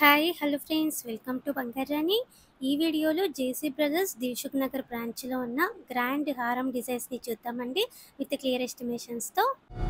hi hello friends welcome to బంగారాణి ఈ వీడియోలో జేసీ బ్రదర్స్ దిల్సుఖ్ నగర్ బ్రాంచ్లో ఉన్న గ్రాండ్ హారం డిజైన్స్ని చూద్దామండి విత్ క్లియర్ ఎస్టిమేషన్స్తో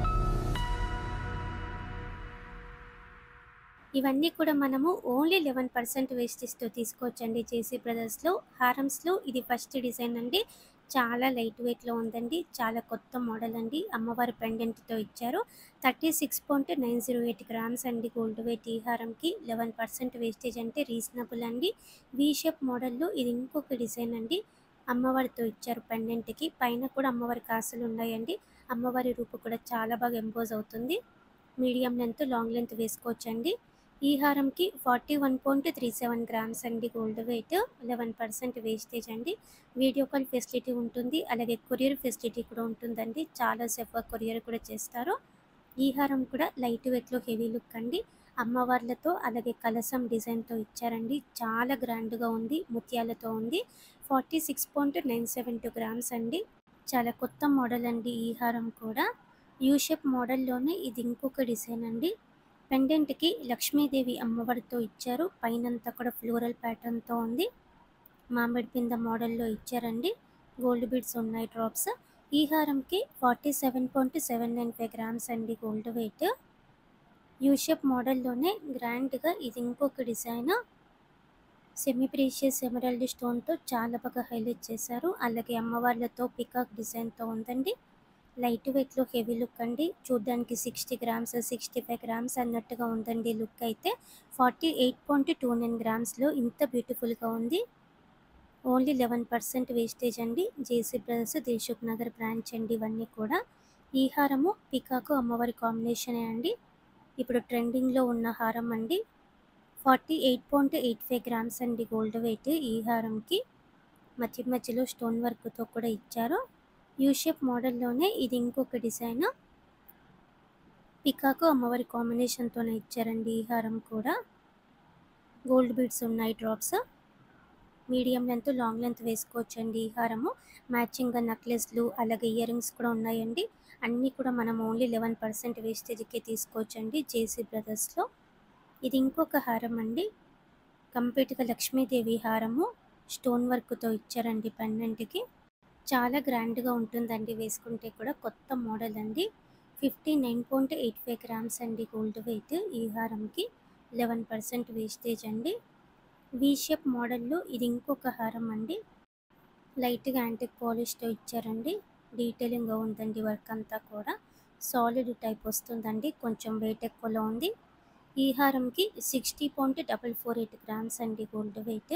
ఇవన్నీ కూడా మనము ఓన్లీ లెవెన్ పర్సెంట్ వేస్టేజ్తో తీసుకోవచ్చండి జేసీ బ్రదర్స్లో హారమ్స్లో ఇది ఫస్ట్ డిజైన్ అండి చాలా లైట్ వెయిట్లో ఉందండి చాలా కొత్త మోడల్ అండి అమ్మవారి పెండెంట్తో ఇచ్చారు thirty six point nine zero eight grams అండి గోల్డ్ వెయిట్ ఈ హారంకి లెవెన్ పర్సెంట్ వేస్టేజ్ అంటే రీజనబుల్ అండి వీ షేప్ మోడల్లో ఇది ఇంకొక డిజైన్ అండి అమ్మవారితో ఇచ్చారు పెండెంట్కి పైన కూడా అమ్మవారి కాసులు ఉన్నాయండి అమ్మవారి రూపు కూడా చాలా బాగా ఎంపోజ్ అవుతుంది మీడియం లెంత్ లాంగ్ లెంత్ వేసుకోవచ్చండి ఈ హారంకి forty one point three seven grams అండి gold weight eleven percent wastage అండి వీడియో కాల్ ఫెసిలిటీ ఉంటుంది అలాగే కొరియర్ ఫెసిలిటీ కూడా ఉంటుందండి చాలా సేఫ్గా కొరియర్ కూడా చేస్తారు ఈ హారం కూడా లైట్ వెయిట్లో హెవీ లుక్ అండి అమ్మవార్లతో అలాగే కలసం డిజైన్తో ఇచ్చారండి చాలా గ్రాండ్గా ఉంది ముత్యాలతో ఉంది forty six point nine seven two grams అండి చాలా కొత్త మోడల్ అండి ఈ హారం కూడా యూ షేప్ మోడల్లోనే ఇది ఇంకొక డిజైన్ అండి పెండెంట్కి లక్ష్మీదేవి అమ్మవారితో ఇచ్చారు పైనంతా కూడా ఫ్లోరల్ ప్యాటర్న్తో ఉంది మామిడి పింద మోడల్లో ఇచ్చారండి గోల్డ్ బీడ్స్ ఉన్నాయి డ్రాప్స్ ఈ హారంకి forty seven point seven nine five grams అండి గోల్డ్ వెయిట్ యూషేప్ మోడల్లోనే గ్రాండ్గా ఇది ఇంకొక డిజైన్ సెమీ ప్రీషియస్ ఎమరల్డ్ స్టోన్తో చాలా బాగా హైలైట్ చేశారు అలాగే అమ్మవార్లతో పికాక్ డిజైన్తో ఉందండి లైట్ వెయిట్లో హెవీ లుక్ అండి చూడ్డానికి sixty grams sixty five grams అన్నట్టుగా ఉందండి లుక్ అయితే forty eight point two nine గ్రామ్స్లో ఇంత బ్యూటిఫుల్గా ఉంది ఓన్లీ లెవెన్ పర్సెంట్ వేస్టేజ్ అండి JC brothers Dilsukhnagar branch అండి ఇవన్నీ కూడా ఈ హారము పికాకు అమ్మవారి కాంబినేషనే అండి ఇప్పుడు ట్రెండింగ్లో ఉన్న హారం అండి forty eight point eight five grams అండి గోల్డ్ వెయిట్ ఈ హారంకి మధ్య మధ్యలో స్టోన్ వర్క్తో కూడా ఇచ్చారు యూషేప్ మోడల్లోనే ఇది ఇంకొక డిజైన్ పికాకు అమ్మవారి కాంబినేషన్తోనే ఇచ్చారండి ఈ హారం కూడా గోల్డ్ బీడ్స్ ఉన్నాయి drops medium length long length వేసుకోవచ్చండి ఈ హారము మ్యాచింగ్గా నెక్లెస్లు అలాగే ఇయర్ రింగ్స్ కూడా ఉన్నాయండి అన్నీ కూడా మనం ఓన్లీ లెవెన్ పర్సెంట్ వేస్టేజ్కే తీసుకోవచ్చండి జేసీ బ్రదర్స్లో ఇది ఇంకొక హారం అండి కంప్లీట్గా లక్ష్మీదేవి హారము స్టోన్ వర్క్తో ఇచ్చారండి పెండెంట్కి చాలా గ్రాండ్గా ఉంటుందండి వేసుకుంటే కూడా కొత్త మోడల్ అండి fifty nine point eight five grams అండి గోల్డ్ వెయిట్ ఈ హారంకి లెవెన్ పర్సెంట్ వేస్టేజ్ అండి వీ షేప్ మోడల్లో ఇది ఇంకొక హారం అండి లైట్గా యాంటిక్ పాలిష్తో ఇచ్చారండి డీటెయిలింగ్గా ఉందండి వర్క్ అంతా కూడా సాలిడ్ టైప్ వస్తుందండి కొంచెం వెయిట్ ఎక్కువలో ఉంది ఈ హారంకి sixty point double four eight grams అండి గోల్డ్ వెయిట్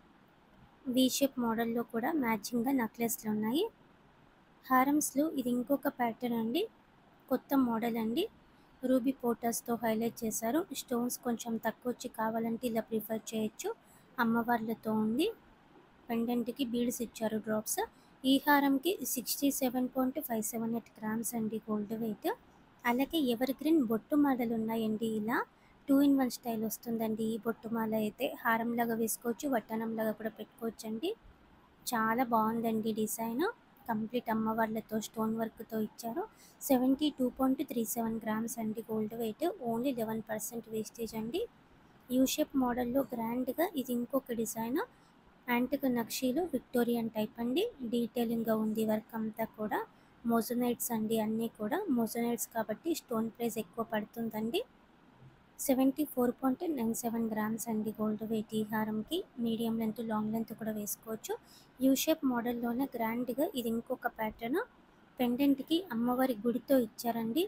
వీ షేప్ మోడల్లో కూడా మ్యాచింగ్గా నెక్లెస్లు ఉన్నాయి హారమ్స్లో ఇది ఇంకొక ప్యాటర్న్ అండి కొత్త మోడల్ అండి రూబీ పోటర్స్తో హైలైట్ చేశారు స్టోన్స్ కొంచెం తక్కువ వచ్చి కావాలంటే ఇలా ప్రిఫర్ చేయొచ్చు అమ్మవార్లతో ఉంది పెండెంట్కి బీడ్స్ ఇచ్చారు డ్రాప్స్ ఈ హారంకి sixty seven point five seven eight grams అండి గోల్డ్ వెయిట్ అలాగే ఎవర్ గ్రీన్ బొట్టు మాలలు ఉన్నాయండి ఇలా టూ ఇన్ వన్ స్టైల్ వస్తుందండి ఈ బొట్టు మాల అయితే హారంలాగా వేసుకోవచ్చు వట్టనంలాగా కూడా పెట్టుకోవచ్చు అండి చాలా బాగుందండి డిజైన్ కంప్లీట్ అమ్మవార్లతో స్టోన్ వర్క్తో ఇచ్చారు seventy two point three seven grams అండి gold weight only eleven percent wastage అండి యూషేప్ మోడల్లో గ్రాండ్గా ఇది ఇంకొక డిజైన్ యాంటిక్ నక్షీలు విక్టోరియన్ టైప్ అండి డీటెయిలింగ్గా ఉంది వర్క్ అంతా కూడా మోజనైట్స్ అండి అన్నీ కూడా మోజనైట్స్ కాబట్టి స్టోన్ ప్రైస్ ఎక్కువ పడుతుందండి seventy four point nine seven grams అండి గోల్డ్ వెయిట్ ఈ హారంకి మీడియం లెంత్ లాంగ్ లెంత్ కూడా వేసుకోవచ్చు యూ షేప్ మోడల్లోనే గ్రాండ్గా ఇది ఇంకొక ప్యాటర్న్ పెండెంట్కి అమ్మవారి గుడితో ఇచ్చారండి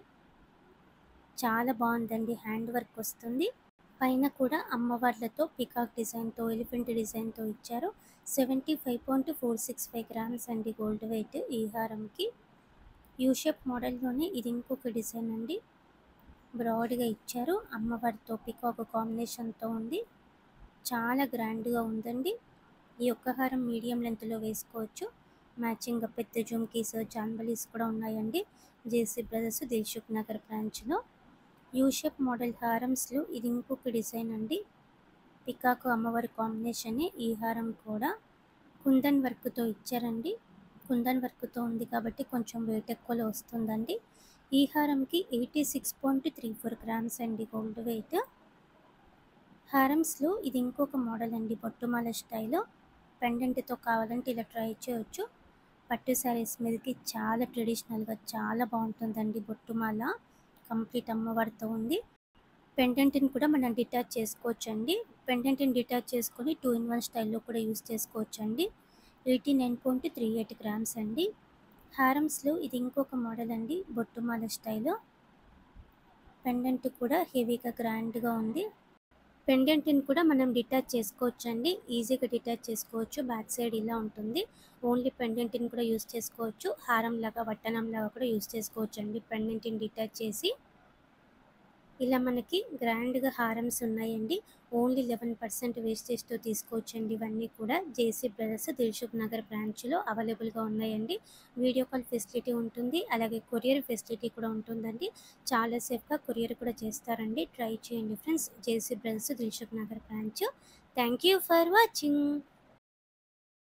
చాలా బాగుందండి హ్యాండ్ వర్క్ వస్తుంది పైన కూడా అమ్మవార్లతో పికాక్ డిజైన్తో ఎలిఫెంట్ డిజైన్తో ఇచ్చారు seventy five point four six five grams అండి గోల్డ్ వెయిట్ ఈ హారంకి యూ షేప్ మోడల్లోనే ఇది ఇంకొక డిజైన్ అండి బ్రాడ్గా ఇచ్చారు అమ్మవారితో పికాక్ కాంబినేషన్తో ఉంది చాలా గ్రాండ్గా ఉందండి ఈ ఒక్క హారం మీడియం లెంత్లో వేసుకోవచ్చు మ్యాచింగ్ పెద్ద జుమ్కీస్ చాంబలీస్ కూడా ఉన్నాయండి జేసీ బ్రదర్స్ దిల్సుఖ్ నగర్ బ్రాంచ్లో యూషేప్ మోడల్ హారమ్స్లో ఇది ఇంకొక డిజైన్ అండి పికాకు అమ్మవారి కాంబినేషనే ఈ హారం కూడా కుందన్ వర్క్తో ఇచ్చారండి కుందన్ వర్క్తో ఉంది కాబట్టి కొంచెం వెయిట్ ఎక్కువలో వస్తుందండి ఈ హారంకి eighty six point three four grams అండి గోల్డ్ వెయిట్ హారమ్స్లో ఇది ఇంకొక మోడల్ అండి బొట్టుమాల స్టైల్ పెండెంట్తో కావాలంటే ఇలా ట్రై చేయొచ్చు పట్టు శారీస్ మీదకి చాలా ట్రెడిషనల్గా చాలా బాగుంటుందండి బొట్టుమాల కంప్లీట్ అమ్మవారితో ఉంది పెండెంట్ని కూడా మనం డిటాచ్ చేసుకోవచ్చు అండి పెండెంట్ని డిటాచ్ చేసుకొని టూ ఇన్ వన్ స్టైల్లో కూడా యూస్ చేసుకోవచ్చు అండి eighty nine point three eight grams అండి హారమ్స్లో ఇది ఇంకొక మోడల్ అండి బొట్టుమాల స్టైల్ పెండెంట్ కూడా హెవీగా గ్రాండ్గా ఉంది పెండెంట్ని కూడా మనం డిటాచ్ చేసుకోవచ్చు అండి ఈజీగా డిటాచ్ చేసుకోవచ్చు బ్యాక్ సైడ్ ఇలా ఉంటుంది ఓన్లీ పెండెంట్ని కూడా యూస్ చేసుకోవచ్చు హారం లాగా వట్టనం లాగా కూడా యూస్ చేసుకోవచ్చు అండి పెండెంట్ని డిటాచ్ చేసి ఇలా మనకి గ్రాండ్గా హారమ్స్ ఉన్నాయండి ఓన్లీ లెవెన్ పర్సెంట్ వేస్టేజ్తో తీసుకోవచ్చండి ఇవన్నీ కూడా జేసీ బ్రదర్స్ దిల్షుక్ నగర్ బ్రాంచ్లో అవైలబుల్గా ఉన్నాయండి వీడియో కాల్ ఫెసిలిటీ ఉంటుంది అలాగే కొరియర్ ఫెసిలిటీ కూడా ఉంటుందండి చాలా సేఫ్గా కొరియర్ కూడా చేస్తారండి ట్రై చేయండి friends JC brothers Dilsukhnagar branch thank you for watching